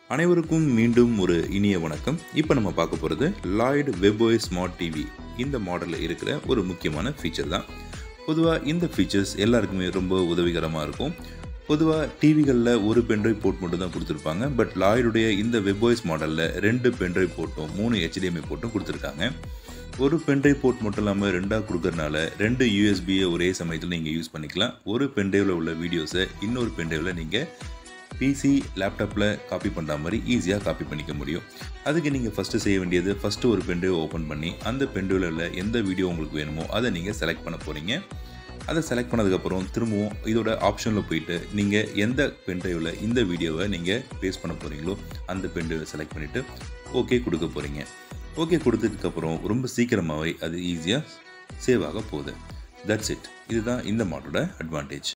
அனைவருக்கும் மீண்டும் ஒரு இனிய வணக்கம் இப்போ நம்ம பார்க்க போகிறது லாய்டு வெப்ஓஎஸ் ஸ்மார்ட் டிவி இந்த மாடலில் இருக்கிற ஒரு முக்கியமான ஃபீச்சர் தான் பொதுவாக இந்த ஃபீச்சர்ஸ் எல்லாருக்குமே ரொம்ப உதவிகரமாக இருக்கும் பொதுவாக டிவிகளில் ஒரு பென்ட்ரைவ் போர்ட் மட்டும் தான் கொடுத்துருப்பாங்க பட் லாய்டுடைய இந்த வெப்ஓஎஸ் மாடலில் ரெண்டு பென்ட்ரைவ் போர்ட்டும் மூணு HDMI போர்ட்டும் கொடுத்துருக்காங்க ஒரு பென்ட்ரைவ் போர்ட் மட்டும் இல்லாமல் ரெண்டாக கொடுக்கறனால ரெண்டு யூஎஸ்பியை ஒரே சமயத்தில் நீங்கள் யூஸ் பண்ணிக்கலாம் ஒரு பென்ட்ரைவில் உள்ள வீடியோஸை இன்னொரு பென்ட்ரைவில் நீங்கள் பிசி லேப்டாப்பில் காப்பி பண்ணுற மாதிரி ஈஸியாக காப்பி பண்ணிக்க முடியும் அதுக்கு நீங்கள் ஃபஸ்ட்டு செய்ய வேண்டியது ஃபஸ்ட்டு ஒரு பென்ட்ரைவ் ஓப்பன் பண்ணி அந்த பென்ட்ரைவில் உள்ள எந்த வீடியோ உங்களுக்கு வேணுமோ அதை நீங்கள் செலக்ட் பண்ண போகிறீங்க அதை செலக்ட் பண்ணதுக்கப்புறம் திரும்பவும் இதோட ஆப்ஷனில் போயிட்டு நீங்கள் எந்த பென்ட்ரைவில் இந்த வீடியோவை நீங்கள் பேஸ்ட் பண்ண போகிறீங்களோ அந்த பென்ட்ரைவை செலக்ட் பண்ணிவிட்டு ஓகே கொடுக்க போகிறீங்க ஓகே கொடுத்ததுக்கப்புறம் ரொம்ப சீக்கிரமாகவே அது ஈஸியாக சேவ் ஆக போகுது தட்ஸ் இட் இதுதான் இந்த மாட்டோட அட்வான்டேஜ்